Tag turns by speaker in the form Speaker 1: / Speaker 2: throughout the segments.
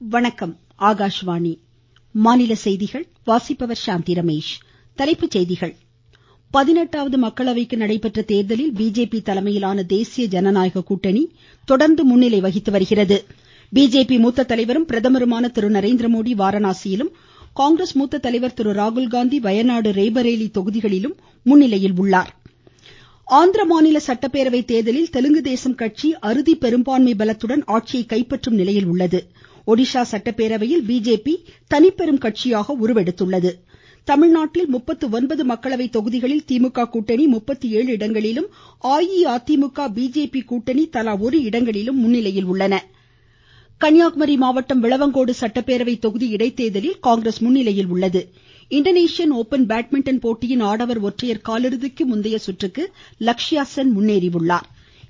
Speaker 1: வணக்கம் ஆகாஷ்வாணி மாநில செய்திகள் வாசிப்பவர் சாந்தி ரமேஷ் தலைப்புச் செய்திகள் பதினெட்டாவது மக்களவைக்கு நடைபெற்ற தேர்தலில் பிஜேபி தலைமையிலான தேசிய ஜனநாயக கூட்டணி தொடர்ந்து முன்னிலை வகித்து வருகிறது பிஜேபி மூத்த தலைவரும் பிரதமருமான திரு நரேந்திரமோடி வாரணாசியிலும் காங்கிரஸ் மூத்த தலைவர் திரு ராகுல்காந்தி வயநாடு ரேபரேலி தொகுதிகளிலும் முன்னிலையில் உள்ளார் ஆந்திர மாநில சட்டப்பேரவை தேர்தலில் தெலுங்கு தேசம் கட்சி அறுதி பெரும்பான்மை பலத்துடன் ஆட்சியை கைப்பற்றும் நிலையில் உள்ளது ஒடிஷா சட்டப்பேரவையில் பிஜேபி தனிப்பெரும் கட்சியாக உருவெடுத்துள்ளது தமிழ்நாட்டில் முப்பத்து ஒன்பது மக்களவை தொகுதிகளில் திமுக கூட்டணி முப்பத்து ஏழு இடங்களிலும் அஇஅதிமுக பிஜேபி கூட்டணி தலா ஒரு இடங்களிலும் முன்னிலையில் உள்ளன கன்னியாகுமரி மாவட்டம் விளவங்கோடு சட்டப்பேரவை தொகுதி இடைத்தேர்தலில் காங்கிரஸ் முன்னிலையில் உள்ளது இந்தோனேஷியன் ஓபன் பேட்மிண்டன் போட்டியின் ஆடவர் ஒற்றையர் காலிறுதிக்கு முந்தைய சுற்றுக்கு லக்ஷ்யா சென் முன்னேறியுள்ளார்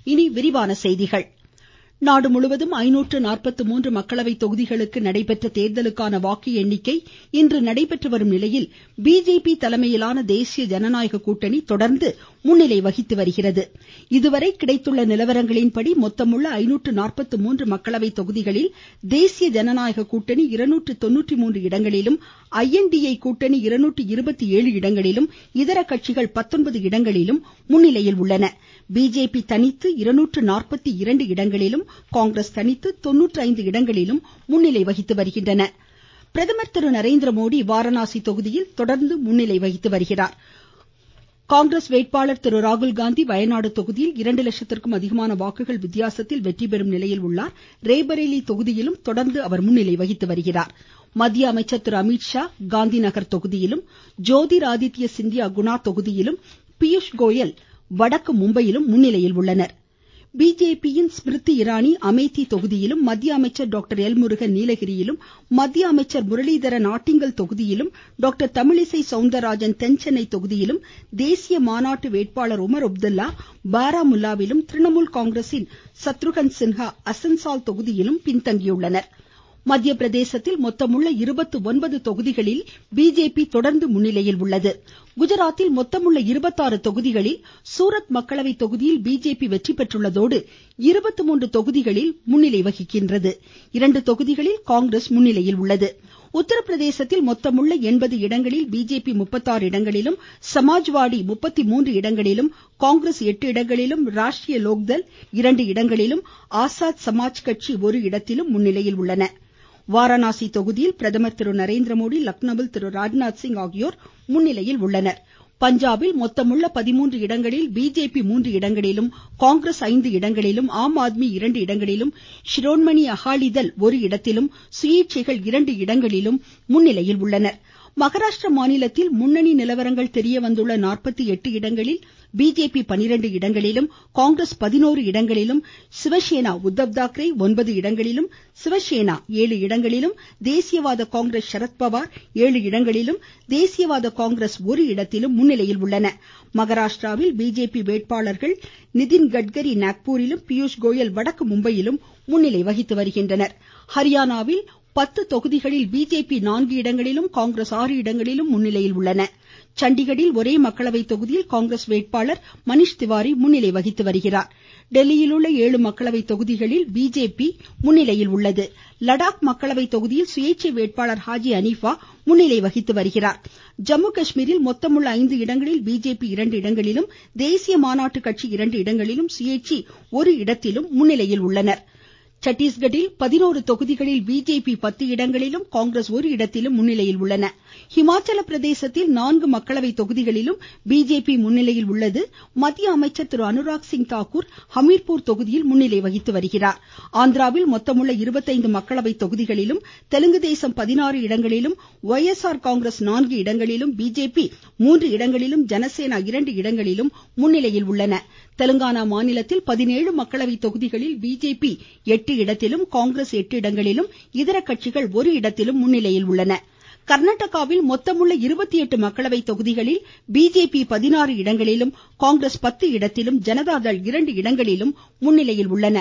Speaker 1: நாடு முழுவதும் ஐநூற்று நாற்பத்து மூன்று மக்களவை தொகுதிகளுக்கு நடைபெற்ற தேர்தலுக்கான வாக்கு எண்ணிக்கை இன்று நடைபெற்று வரும் நிலையில் பிஜேபி தலைமையிலான தேசிய ஜனநாயக கூட்டணி தொடர்ந்து முன்னிலை வகித்து வருகிறது இதுவரை கிடைத்துள்ள நிலவரங்களின்படி மொத்தமுள்ள ஐநூற்று நாற்பத்து மூன்று மக்களவை தொகுதிகளில் தேசிய ஜனநாயக கூட்டணி இருநூற்று தொண்ணூற்று மூன்று இடங்களிலும் ஐஎன்டிஏ கூட்டணி இருநூற்று இருபத்தி ஏழு இடங்களிலும் இதர கட்சிகள் பத்தொன்பது இடங்களிலும் முன்னிலையில் உள்ளன பிஜேபி தனித்து இருநூற்று நாற்பத்தி இரண்டு இடங்களிலும் காங்கிரஸ் தனித்து தொண்ணூற்று ஐந்து இடங்களிலும் முன்னிலை வகித்து வருகின்றன பிரதமர் திரு நரேந்திரமோடி வாரணாசி தொகுதியில் தொடர்ந்து முன்னிலை வகித்து வருகிறார் காங்கிரஸ் வேட்பாளர் திரு ராகுல்காந்தி வயநாடு தொகுதியில் இரண்டு லட்சத்திற்கும் அதிகமான வாக்குகள் வித்தியாசத்தில் வெற்றி பெறும் நிலையில் உள்ளார் ரேபரேலி தொகுதியிலும் தொடர்ந்து அவர் முன்னிலை வகித்து வருகிறார் மத்திய அமைச்சர் திரு அமீத்ஷா காந்தி நகர் தொகுதியிலும் ஜோதிர் ஆதித்ய சிந்தியா குணா தொகுதியிலும் பியூஷ் கோயல் வடக்கு மும்பையிலும் முன்னிலையில் உள்ளனர் பிஜேபியின் ஸ்மிருதி இராணி அமேதி தொகுதியிலும் மத்திய அமைச்சர் டாக்டர் எல் முருகன் நீலகிரியிலும் மத்திய அமைச்சர் முரளிதரன் ஆட்டிங்கல் தொகுதியிலும் டாக்டர் தமிழிசை சவுந்தரராஜன் தென்சென்னை தொகுதியிலும் தேசிய மாநாட்டு வேட்பாளர் உமர் அப்துல்லா பாராமுல்லாவிலும் திரிணாமுல் காங்கிரசின் சத்ருகன் சின்ஹா அசன்சால் தொகுதியிலும் பின்தங்கியுள்ளனர் மத்திய பிரதேசத்தில் மொத்தமுள்ள இருபத்து ஒன்பது தொகுதிகளில் பிஜேபி தொடர்ந்து முன்னிலையில் உள்ளது குஜராத்தில் மொத்தமுள்ள இருபத்தாறு தொகுதிகளில் சூரத் மக்களவை தொகுதியில் பிஜேபி வெற்றி பெற்றுள்ளதோடு இருபத்து மூன்று தொகுதிகளில் முன்னிலை வகிக்கிறது இரண்டு தொகுதிகளில் காங்கிரஸ் முன்னிலையில் உள்ளது உத்தரப்பிரதேசத்தில் மொத்தமுள்ள எண்பது இடங்களில் பிஜேபி முப்பத்தாறு இடங்களிலும் சமாஜ்வாடி முப்பத்தி மூன்று இடங்களிலும் காங்கிரஸ் எட்டு இடங்களிலும் ராஷ்ட்ரிய லோக்தள் இரண்டு இடங்களிலும் ஆசாத் சமாஜ் கட்சி ஒரு இடத்திலும் முன்னிலையில் உள்ளன வாரணாசி தொகுதியில் பிரதமர் திரு நரேந்திரமோடி லக்னோவில் திரு ராஜ்நாத் சிங் ஆகியோர் முன்னிலையில் உள்ளனர் பஞ்சாபில் மொத்தமுள்ள பதிமூன்று இடங்களில் பிஜேபி மூன்று இடங்களிலும் காங்கிரஸ் ஐந்து இடங்களிலும் ஆம் ஆத்மி இரண்டு இடங்களிலும் ஷிரோன்மணி அகாலிதள் ஒரு இடத்திலும் சுயேட்சைகள் இரண்டு இடங்களிலும் முன்னிலையில் உள்ளனர் மகாராஷ்டிர மாநிலத்தில் முன்னணி நிலவரங்கள் தெரியவந்துள்ள நாற்பத்தி எட்டு இடங்களில் பிஜேபி பனிரெண்டு இடங்களிலும் காங்கிரஸ் பதினோரு இடங்களிலும் சிவசேனா உத்தவ் தாக்கரே ஒன்பது இடங்களிலும் சிவசேனா ஏழு இடங்களிலும் தேசியவாத காங்கிரஸ் சரத்பவார் ஏழு இடங்களிலும் தேசியவாத காங்கிரஸ் ஒரு இடத்திலும் முன்னிலையில் உள்ளன மகாராஷ்டிராவில் பிஜேபி வேட்பாளர்கள் நிதின் கட்கரி நாக்பூரிலும் பியூஷ் கோயல் வடக்கு மும்பையிலும் முன்னிலை வகித்து வருகின்றனர் ஹரியானாவில் பத்து தொகுதிகளில் பிஜேபி நான்கு இடங்களிலும் காங்கிரஸ் ஆறு இடங்களிலும் முன்னிலையில் உள்ளன சண்டிகட்டில் ஒரே மக்களவை தொகுதியில் காங்கிரஸ் வேட்பாளர் மணிஷ் திவாரி முன்னிலை வகித்து வருகிறார் டெல்லியில் உள்ள ஏழு மக்களவை தொகுதிகளில் பிஜேபி முன்னிலையில் உள்ளது லடாக் மக்களவை தொகுதியில் சுயேட்சை வேட்பாளர் ஹாஜி அனீஃபா முன்னிலை வகித்து வருகிறார் ஜம்மு காஷ்மீரில் மொத்தமுள்ள ஐந்து இடங்களில் பிஜேபி இரண்டு இடங்களிலும் தேசிய மாநாட்டு கட்சி இரண்டு இடங்களிலும் சுயேட்சை ஒரு இடத்திலும் முன்னிலையில் உள்ளனர் சத்தீஸ்கட்டில் பதினோரு தொகுதிகளில் பிஜேபி பத்து இடங்களிலும் காங்கிரஸ் ஒரு இடத்திலும் முன்னிலையில் உள்ளன ஹிமாச்சல பிரதேசத்தில் நான்கு மக்களவை தொகுதிகளிலும் பிஜேபி முன்னிலையில் உள்ளது மத்திய அமைச்சர் திரு அனுராக் சிங் தாக்கூர் ஹமீர்பூர் தொகுதியில் முன்னிலை வகித்து வருகிறார் ஆந்திராவில் மொத்தமுள்ள இருபத்தைந்து மக்களவை தொகுதிகளிலும் தெலுங்கு தேசம் பதினாறு இடங்களிலும் ஒய் எஸ் ஆர் காங்கிரஸ் நான்கு இடங்களிலும் பிஜேபி மூன்று இடங்களிலும் ஜனசேனா இரண்டு இடங்களிலும் முன்னிலையில் உள்ளன தெலுங்கானா மாநிலத்தில் பதினேழு மக்களவை தொகுதிகளில் பிஜேபி எட்டு இடத்திலும் காங்கிரஸ் எட்டு இடங்களிலும் இதர கட்சிகள் ஒரு இடத்திலும் முன்னிலையில் உள்ளன கர்நாடகாவில் மொத்தமுள்ள இருபத்தி எட்டு மக்களவை தொகுதிகளில் பிஜேபி பதினாறு இடங்களிலும் காங்கிரஸ் பத்து இடத்திலும் ஜனதாதள் இரண்டு இடங்களிலும் முன்னிலையில் உள்ளன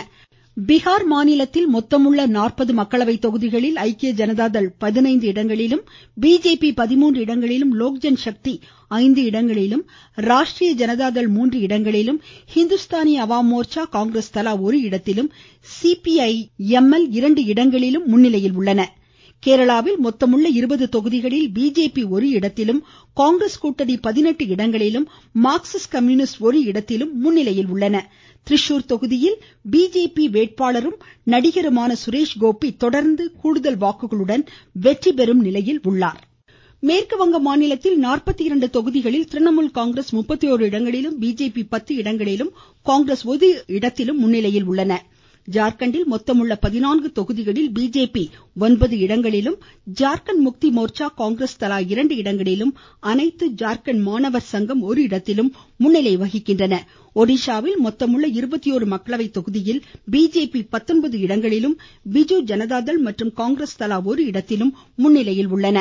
Speaker 1: பீகார் மாநிலத்தில் மொத்தமுள்ள நாற்பது மக்களவை தொகுதிகளில் ஐக்கிய ஜனதாதள் பதினைந்து இடங்களிலும் பிஜேபி பதிமூன்று இடங்களிலும் லோக்ஜன் சக்தி ஐந்து இடங்களிலும் ராஷ்டிரிய ஜனதாதள் மூன்று இடங்களிலும் ஹிந்துஸ்தானி அவாம் மோர்ச்சா காங்கிரஸ் தலா ஒரு இடத்திலும் சிபிஐ எம்எல் இரண்டு இடங்களிலும் முன்னிலையில் உள்ளன கேரளாவில் மொத்தமுள்ள இருபது தொகுதிகளில் பிஜேபி ஒரு இடத்திலும் காங்கிரஸ் கூட்டணி பதினெட்டு இடங்களிலும் மார்க்சிஸ்ட் கம்யூனிஸ்ட் ஒரு இடத்திலும் முன்னிலையில் உள்ளன திரிசூர் தொகுதியில் பிஜேபி வேட்பாளரும் நடிகருமான சுரேஷ் கோபி தொடர்ந்து கூடுதல் வாக்குகளுடன் வெற்றி பெறும் நிலையில் உள்ளார் மேற்கு வங்க மாநிலத்தில் நாற்பத்தி இரண்டு தொகுதிகளில் திரிணாமுல் காங்கிரஸ் முப்பத்தி ஓரு இடங்களிலும் பிஜேபி பத்து இடங்களிலும் காங்கிரஸ் ஒரு இடத்திலும் முன்னிலையில் உள்ளன ஜார்க்கண்டில் மொத்தமுள்ள பதினான்கு தொகுதிகளில் பிஜேபி ஒன்பது இடங்களிலும் ஜார்க்கண்ட் முக்தி மோர்ச்சா காங்கிரஸ் தலா இரண்டு இடங்களிலும் அனைத்து ஜார்க்கண்ட் மாணவர் சங்கம் ஒரு இடத்திலும் முன்னிலை வகிக்கின்றன ஒடிஷாவில் மொத்தமுள்ள இருபத்தி ஓரு மக்களவை தொகுதியில் பிஜேபி பத்தொன்பது இடங்களிலும் பிஜு ஜனதாதள் மற்றும் காங்கிரஸ் தலா ஒரு இடத்திலும் முன்னிலையில் உள்ளன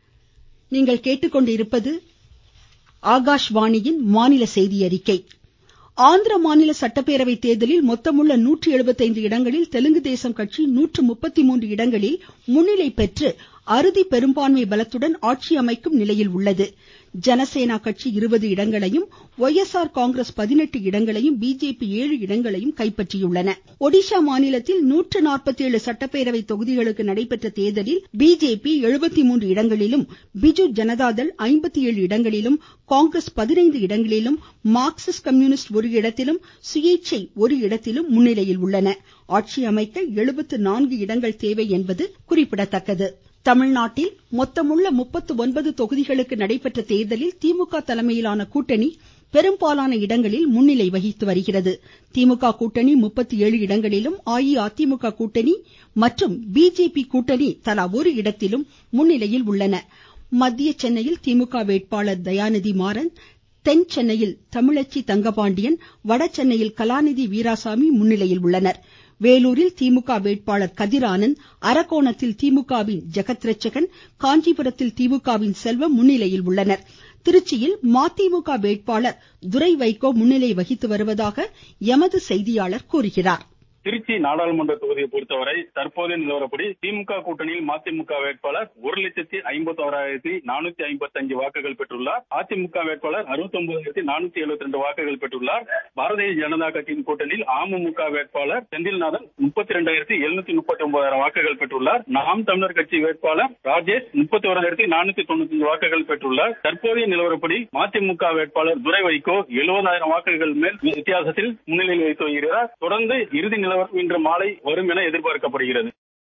Speaker 1: ஆந்திர மாநில சட்டப்பேரவை தேர்தலில் மொத்தமுள்ள நூற்று எழுபத்தைந்து இடங்களில் தெலுங்கு தேசம் கட்சி நூற்று முப்பத்தி மூன்று இடங்களில் முன்னிலை பெற்று அறுதி பெரும்பான்மை பலத்துடன் ஆட்சி அமைக்கும் நிலையில் உள்ளது ஜனசேனா கட்சி இருபது இடங்களையும் ஒய் எஸ் ஆர் காங்கிரஸ் பதினெட்டு இடங்களையும் பிஜேபி ஏழு இடங்களையும் கைப்பற்றியுள்ளன ஒடிஷா மாநிலத்தில் நூற்று நாற்பத்தி ஏழு சட்டப்பேரவை தொகுதிகளுக்கு நடைபெற்ற தேர்தலில் பிஜேபி எழுபத்தி மூன்று இடங்களிலும் பிஜு ஜனதாதள் ஐம்பத்தி ஏழு இடங்களிலும் காங்கிரஸ் பதினைந்து இடங்களிலும் மார்க்சிஸ்ட் கம்யூனிஸ்ட் ஒரு இடத்திலும் சுயேட்சை ஒரு இடத்திலும் முன்னிலையில் உள்ளன ஆட்சி அமைக்க எழுபத்து நான்கு இடங்கள் தேவை என்பது குறிப்பிடத்தக்கது தமிழ்நாட்டில் மொத்தமுள்ள முப்பத்து ஒன்பது தொகுதிகளுக்கு நடைபெற்ற தேர்தலில் திமுக தலைமையிலான கூட்டணி பெரும்பாலான இடங்களில் முன்னிலை வகித்து வருகிறது திமுக கூட்டணி முப்பத்தி ஏழு இடங்களிலும் அஇஅதிமுக கூட்டணி மற்றும் பிஜேபி கூட்டணி தலா ஒரு இடத்திலும் முன்னிலையில் உள்ளன மத்திய சென்னையில் திமுக வேட்பாளர் தயாநிதி மாறன் தென் சென்னையில் தமிழச்சி தங்கபாண்டியன் வட சென்னையில் கலாநிதி வீராசாமி முன்னிலையில் உள்ளனர் வேலூரில் திமுக வேட்பாளர் கதிரானந்த் அரக்கோணத்தில் திமுகவின் ஜெகத் ரட்சகன் காஞ்சிபுரத்தில் திமுகவின் செல்வம் முன்னிலையில் உள்ளனர் திருச்சியில் மதிமுக வேட்பாளர் துரை வைகோ முன்னிலை வகித்து வருவதாக எமது செய்தியாளர் கூறுகிறார்
Speaker 2: திருச்சி நாடாளுமன்ற தொகுதியை பொறுத்தவரை தற்போதைய நிலவரப்படி திமுக கூட்டணியில் மதிமுக வேட்பாளர் ஒரு லட்சத்தி ஐம்பத்தி ஓராயிரத்தி நானூத்தி ஐம்பத்தி அஞ்சு வாக்குகள் பெற்றுள்ளார் அதிமுக வேட்பாளர் அறுபத்தி ஒன்பதாயிரத்தி நானூத்தி எழுபத்தி ரெண்டு வாக்குகள் பெற்றுள்ளார் பாரதிய ஜனதா கட்சியின் கூட்டணியில் அமமுக வேட்பாளர் செந்தில்நாதன் முப்பத்தி ரெண்டாயிரத்தி எழுநூத்தி முப்பத்தி ஒன்பதாயிரம் வாக்குகள் பெற்றுள்ளார் நாம் தமிழர் கட்சி வேட்பாளர் ராஜேஷ் முப்பத்தி ஓராயிரத்தி நானூத்தி தொண்ணூத்தி அஞ்சு வாக்குகள் பெற்றுள்ளார் தற்போதைய நிலவரப்படி மதிமுக வேட்பாளர் துரை வைகோ எழுபதாயிரம் வாக்குகள் மேல் வித்தியாசத்தில் முன்னிலையில் வைத்து வருகிறார் தொடர்ந்து இறுதி நிலவரம் இன்று மாலை வரும் என எதிர்பார்க்கப்படுகிறது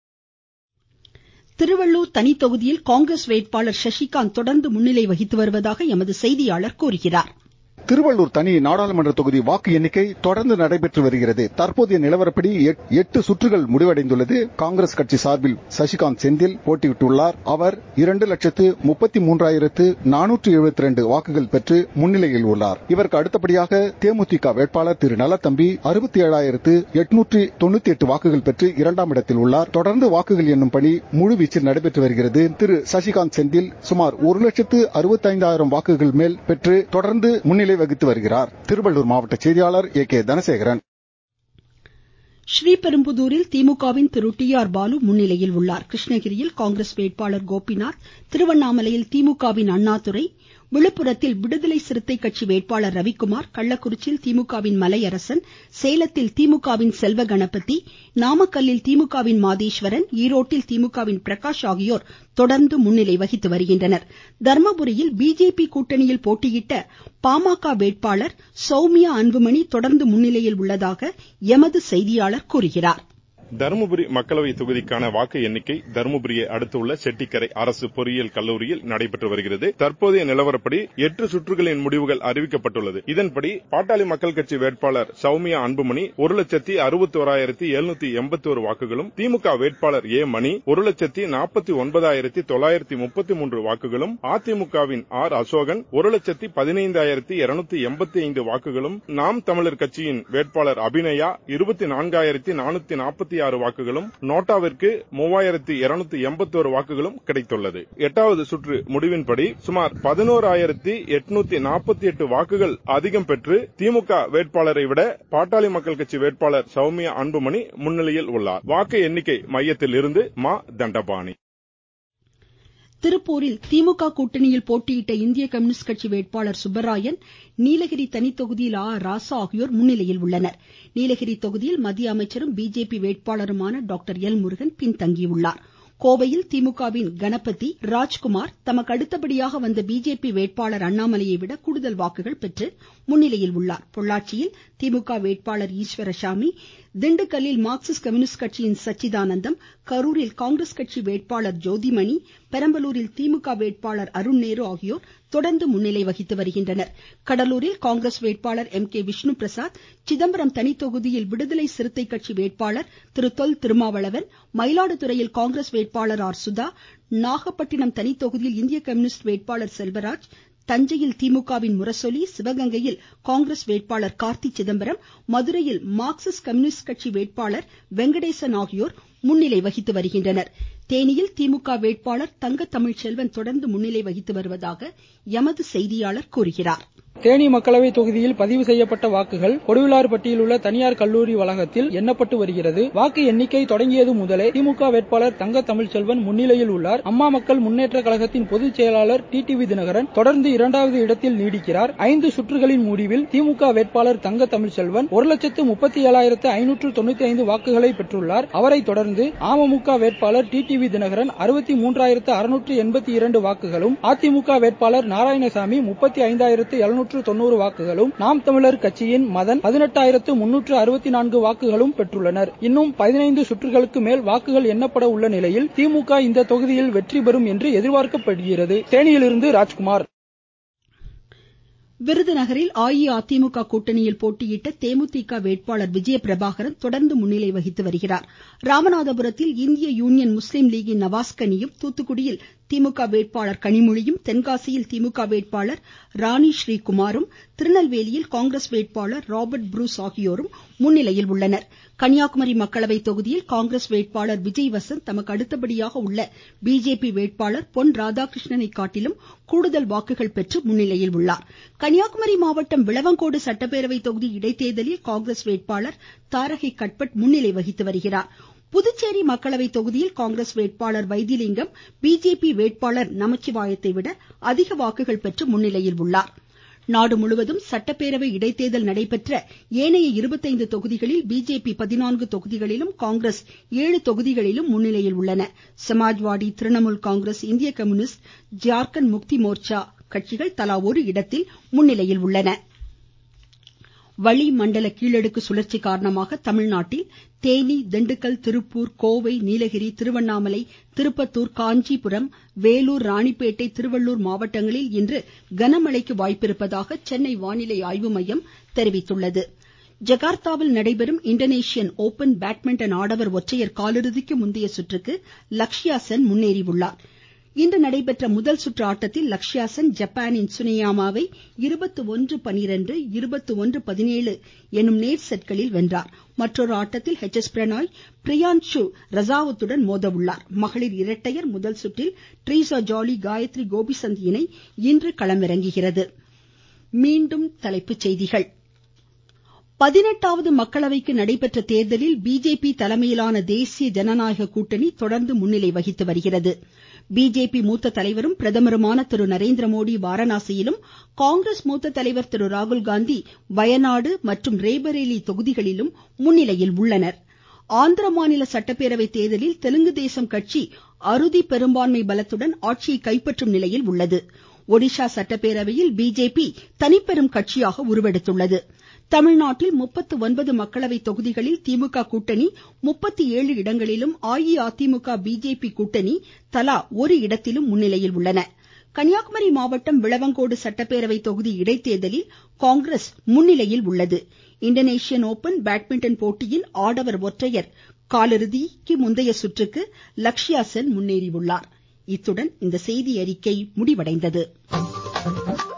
Speaker 1: திருவள்ளூர் தனி தொகுதியில் காங்கிரஸ் வேட்பாளர் சசிகாந்த் தொடர்ந்து முன்னிலை வகித்து வருவதாக எமது செய்தியாளர் கூறுகிறார்
Speaker 3: திருவள்ளூர் தனி நாடாளுமன்ற தொகுதி வாக்கு எண்ணிக்கை தொடர்ந்து நடைபெற்று வருகிறது தற்போதைய நிலவரப்படி எட்டு சுற்றுகள் முடிவடைந்துள்ளது காங்கிரஸ் கட்சி சார்பில் சசிகாந்த் செந்தில் போட்டியிட்டுள்ளார் அவர் இரண்டு லட்சத்து முப்பத்தி மூன்றாயிரத்து நானூற்று எழுபத்தி ரெண்டு வாக்குகள் பெற்று முன்னிலையில் உள்ளார் இவருக்கு அடுத்தபடியாக தேமுதிக வேட்பாளர் திரு நலத்தம்பி அறுபத்தி ஏழாயிரத்து எட்நூற்றி தொண்ணூத்தி எட்டு வாக்குகள் பெற்று இரண்டாம் இடத்தில் உள்ளார் தொடர்ந்து வாக்குகள் எண்ணும் பணி முழுவீச்சில் நடைபெற்று வருகிறது திரு சசிகாந்த் செந்தில் சுமார் ஒரு லட்சத்து அறுபத்தைந்தாயிரம் வாக்குகள் மேல் பெற்று தொடர்ந்து முன்னிலை வகித்து வருகிறார் திருவள்ளூர் மாவட்ட செய்தியாளர் ஏ கே தனசேகரன்
Speaker 1: ஸ்ரீபெரும்புதூரில் திமுகவின் திரு டி ஆர் பாலு முன்னிலையில் உள்ளார் கிருஷ்ணகிரியில் காங்கிரஸ் வேட்பாளர் கோபிநாத் திருவண்ணாமலையில் திமுகவின் அண்ணாதுரை விழுப்புரத்தில் விடுதலை சிறுத்தை கட்சி வேட்பாளர் ரவிக்குமார் கள்ளக்குறிச்சியில் திமுகவின் மலையரசன் சேலத்தில் திமுகவின் செல்வ கணபதி நாமக்கல்லில் திமுகவின் மாதேஸ்வரன் ஈரோட்டில் திமுகவின் பிரகாஷ் ஆகியோர் தொடர்ந்து முன்னிலை வகித்து வருகின்றனர் தர்மபுரியில் பிஜேபி கூட்டணியில் போட்டியிட்ட பாமக வேட்பாளர் சௌமியா அன்புமணி தொடர்ந்து முன்னிலையில் உள்ளதாக எமது செய்தியாளர் கூறுகிறார்
Speaker 4: தருமபுரி மக்களவை தொகுதிக்கான வாக்கு எண்ணிக்கை தருமபுரியை அடுத்துள்ள செட்டிக்கரை அரசு பொறியியல் கல்லூரியில் நடைபெற்று வருகிறது தற்போதைய நிலவரப்படி எட்டு சுற்றுகளின் முடிவுகள் அறிவிக்கப்பட்டுள்ளது இதன்படி பாட்டாளி மக்கள் கட்சி வேட்பாளர் சௌமியா அன்புமணி ஒரு லட்சத்தி அறுபத்தி ஓராயிரத்தி எழுநூத்தி எண்பத்தி ஒரு வாக்குகளும் திமுக வேட்பாளர் ஏ மணி ஒரு லட்சத்தி நாற்பத்தி ஒன்பதாயிரத்தி தொள்ளாயிரத்தி முப்பத்தி மூன்று வாக்குகளும் அதிமுகவின் ஆர் அசோகன் ஒரு லட்சத்தி பதினைந்தாயிரத்தி இருநூத்தி எண்பத்தி ஐந்து வாக்குகளும் நாம் தமிழர் கட்சியின் வேட்பாளர் அபிநயா இருபத்தி நான்காயிரத்தி நானூத்தி நாற்பத்தி ஆறு வாக்குகளும் நோட்டாவிற்கு மூவாயிரத்தி இருநூத்தி எண்பத்தோரு வாக்குகளும் கிடைத்துள்ளது எட்டாவது சுற்று முடிவின்படி சுமார் பதினோராயிரத்தி எட்நூத்தி நாற்பத்தி எட்டு வாக்குகள் அதிகம் பெற்று திமுக வேட்பாளரை விட பாட்டாளி மக்கள் கட்சி வேட்பாளர் சௌமியா அன்புமணி முன்னிலையில் உள்ளார் வாக்கு எண்ணிக்கை மையத்தில் இருந்து மா தண்டபாணி
Speaker 1: திருப்பூரில் திமுக கூட்டணியில் போட்டியிட்ட இந்திய கம்யூனிஸ்ட் கட்சி வேட்பாளர் சுப்பராயன் நீலகிரி தனித்தொகுதியில் ஆ ராசா ஆகியோர் முன்னிலையில் உள்ளனர் நீலகிரி தொகுதியில் மத்திய அமைச்சரும் பிஜேபி வேட்பாளருமான டாக்டர் எல் முருகன் பின்தங்கியுள்ளார் கோவையில் திமுகவின் கணபதி ராஜ்குமார் தமக்கு அடுத்தபடியாக வந்த பிஜேபி வேட்பாளர் அண்ணாமலையை விட கூடுதல் வாக்குகள் பெற்று முன்னிலையில் உள்ளார் பொள்ளாச்சியில் திமுக வேட்பாளர் ஈஸ்வரசாமி திண்டுக்கல்லில் மார்க்சிஸ்ட் கம்யூனிஸ்ட் கட்சியின் சச்சிதானந்தம் கரூரில் காங்கிரஸ் கட்சி வேட்பாளர் ஜோதிமணி பெரம்பலூரில் திமுக வேட்பாளர் அருண்நேரு ஆகியோர் தொடர்ந்து முன்னிலை வகித்து வருகின்றனர் கடலூரில் காங்கிரஸ் வேட்பாளர் எம் கே விஷ்ணு பிரசாத் சிதம்பரம் தனித்தொகுதியில் விடுதலை சிறுத்தை கட்சி வேட்பாளர் திரு தொல் திருமாவளவன் மயிலாடுதுறையில் காங்கிரஸ் வேட்பாளர் ஆர் சுதா நாகப்பட்டினம் தனித்தொகுதியில் இந்திய கம்யூனிஸ்ட் வேட்பாளர் செல்வராஜ் தஞ்சையில் திமுகவின் முரசொலி சிவகங்கையில் காங்கிரஸ் வேட்பாளர் கார்த்தி சிதம்பரம் மதுரையில் மார்க்சிஸ்ட் கம்யூனிஸ்ட் கட்சி வேட்பாளர் வெங்கடேசன் ஆகியோர் முன்னிலை வகித்து வருகின்றனர் தேனியில் திமுக வேட்பாளர் தங்க தமிழ்ச்செல்வன் தொடர்ந்து முன்னிலை வகித்து வருவதாக எமது செய்தியாளர் கூறுகிறார்
Speaker 5: தேனி மக்களவை தொகுதியில் பதிவு செய்யப்பட்ட வாக்குகள் கொடுவிலார்பட்டியில் உள்ள தனியார் கல்லூரி வளாகத்தில் எண்ணப்பட்டு வருகிறது வாக்கு எண்ணிக்கை தொடங்கியது முதலே திமுக வேட்பாளர் தங்க தமிழ்ச்செல்வன் முன்னிலையில் உள்ளார் அம்மா மக்கள் முன்னேற்ற கழகத்தின் பொதுச் செயலாளர் டி டி வி தினகரன் தொடர்ந்து இரண்டாவது இடத்தில் நீடிக்கிறார் ஐந்து சுற்றுகளின் முடிவில் திமுக வேட்பாளர் தங்க தமிழ்ச்செல்வன் ஒரு லட்சத்து முப்பத்தி ஏழாயிரத்து ஐநூற்று தொண்ணூத்தி ஐந்து வாக்குகளை பெற்றுள்ளார் அவரை தொடர்ந்து அமமுக வேட்பாளர் டி டி வி தினகரன் அறுபத்தி மூன்றாயிரத்து அறுநூற்று எண்பத்தி இரண்டு வாக்குகளும் அதிமுக வேட்பாளர் நாராயணசாமி முப்பத்தி ஐந்தாயிரத்து எழுநூற்று தொண்ணூறு வாக்குகளும் நாம் தமிழர் கட்சியின் மதன் பதினெட்டாயிரத்து முன்னூற்று அறுபத்தி நான்கு வாக்குகளும் பெற்றுள்ளனர் இன்னும் பதினைந்து சுற்றுகளுக்கு மேல் வாக்குகள் எண்ணப்பட உள்ள நிலையில் திமுக இந்த தொகுதியில் வெற்றி பெறும் என்று எதிர்பார்க்கப்படுகிறது தேனியிலிருந்து ராஜ்குமார்
Speaker 1: விருதுநகரில் அஇஅதிமுக கூட்டணியில் போட்டியிட்ட தேமுதிக வேட்பாளர் விஜய பிரபாகரன் தொடர்ந்து முன்னிலை வகித்து வருகிறார் ராமநாதபுரத்தில் இந்திய யூனியன் முஸ்லீம் லீகின் நவாஸ் கனியும் தூத்துக்குடியில் திமுக வேட்பாளர் கனிமொழியும் தென்காசியில் திமுக வேட்பாளர் ராணி ஸ்ரீகுமாரும் திருநெல்வேலியில் காங்கிரஸ் வேட்பாளர் ராபர்ட் புரூஸ் ஆகியோரும் முன்னிலையில் உள்ளனர் கன்னியாகுமரி மக்களவை தொகுதியில் காங்கிரஸ் வேட்பாளர் விஜய் வசந்த் தமக்கு அடுத்தபடியாக உள்ள பிஜேபி வேட்பாளர் பொன் ராதாகிருஷ்ணனை காட்டிலும் கூடுதல் வாக்குகள் பெற்று முன்னிலையில் உள்ளார் கன்னியாகுமரி மாவட்டம் விளவங்கோடு சட்டப்பேரவை தொகுதி இடைத்தேர்தலில் காங்கிரஸ் வேட்பாளர் தாரகை கட்பட் முன்னிலை வகித்து வருகிறார் புதுச்சேரி மக்களவை தொகுதியில் காங்கிரஸ் வேட்பாளர் வைத்திலிங்கம் பிஜேபி வேட்பாளர் நமச்சிவாயத்தை விட அதிக வாக்குகள் பெற்று முன்னிலையில் உள்ளார் நாடு முழுவதும் சட்டப்பேரவை இடைத்தேர்தல் நடைபெற்ற ஏனைய இருபத்தைந்து தொகுதிகளில் பிஜேபி பதினான்கு தொகுதிகளிலும் காங்கிரஸ் ஏழு தொகுதிகளிலும் முன்னிலையில் உள்ளன சமாஜ்வாடி திரிணாமுல் காங்கிரஸ் இந்திய கம்யூனிஸ்ட் ஜார்க்கண்ட் முக்தி மோர்ச்சா கட்சிகள் தலா ஒரு இடத்தில் முன்னிலையில் உள்ளன வளிமண்டல கீழடுக்கு சுழற்சி காரணமாக தமிழ்நாட்டில் தேனி திண்டுக்கல் திருப்பூர் கோவை நீலகிரி திருவண்ணாமலை திருப்பத்தூர் காஞ்சிபுரம் வேலூர் ராணிப்பேட்டை திருவள்ளூர் மாவட்டங்களில் இன்று கனமழைக்கு வாய்ப்பிருப்பதாக சென்னை வானிலை ஆய்வு மையம் தெரிவித்துள்ளது ஜகார்த்தாவில் நடைபெறும் இந்தோனேஷியன் ஓபன் பேட்மிண்டன் ஆடவர் ஒற்றையர் காலிறுதிக்கு முந்தைய சுற்றுக்கு லக்ஷ்யா சென் முன்னேறியுள்ளார் இன்று நடைபெற்ற முதல் சுற்று ஆட்டத்தில் லக்ஷ்யா சென் ஜப்பானின் சுனேயாமாவை இருபத்து ஒன்று பனிரெண்டு இருபத்து ஒன்று பதினேழு எனும் நேர் செட்களில் வென்றார் மற்றொரு ஆட்டத்தில் ஹெச் எஸ் பிரணாய் பிரியான்ஷு ரஜாவத்துடன் மோத உள்ளார் மகளிர் இரட்டையர் முதல் சுற்றில் ட்ரீசா ஜாலி காயத்ரி கோபிசந்த் இணை இன்று களமிறங்குகிறது மீண்டும் தலைப்புச் செய்திகள் பதினெட்டாவது மக்களவைக்கு நடைபெற்ற தேர்தலில் பிஜேபி தலைமையிலான தேசிய ஜனநாயக கூட்டணி தொடர்ந்து முன்னிலை வகித்து வருகிறது பிஜேபி மூத்த தலைவரும் பிரதமருமான திரு நரேந்திரமோடி வாரணாசியிலும் காங்கிரஸ் மூத்த தலைவர் திரு ராகுல்காந்தி வயநாடு மற்றும் ரேபரேலி தொகுதிகளிலும் முன்னிலையில் உள்ளனர் ஆந்திர மாநில சட்டப்பேரவை தேர்தலில் தெலுங்கு தேசம் கட்சி அறுதி பெரும்பான்மை பலத்துடன் ஆட்சியை கைப்பற்றும் நிலையில் உள்ளது ஒடிஷா சட்டப்பேரவையில் பிஜேபி தனிப்பெரும் கட்சியாக உருவெடுத்துள்ளது தமிழ்நாட்டில் முப்பத்து ஒன்பது மக்களவை தொகுதிகளில் திமுக கூட்டணி முப்பத்து ஏழு இடங்களிலும் அஇஅதிமுக பிஜேபி கூட்டணி தலா ஒரு இடத்திலும் முன்னிலையில் உள்ளன கன்னியாகுமரி மாவட்டம் விளவங்கோடு சட்டப்பேரவை தொகுதி இடைத்தேர்தலில் காங்கிரஸ் முன்னிலையில் உள்ளது இந்தோனேஷியன் ஓபன் பேட்மிண்டன் போட்டியின் ஆடவர் ஒற்றையர் காலிறுதிக்கு முந்தைய சுற்றுக்கு லக்ஷ்யா சென் முன்னேறியுள்ளார் இத்துடன் இந்த செய்தியறிக்கை முடிவடைந்தது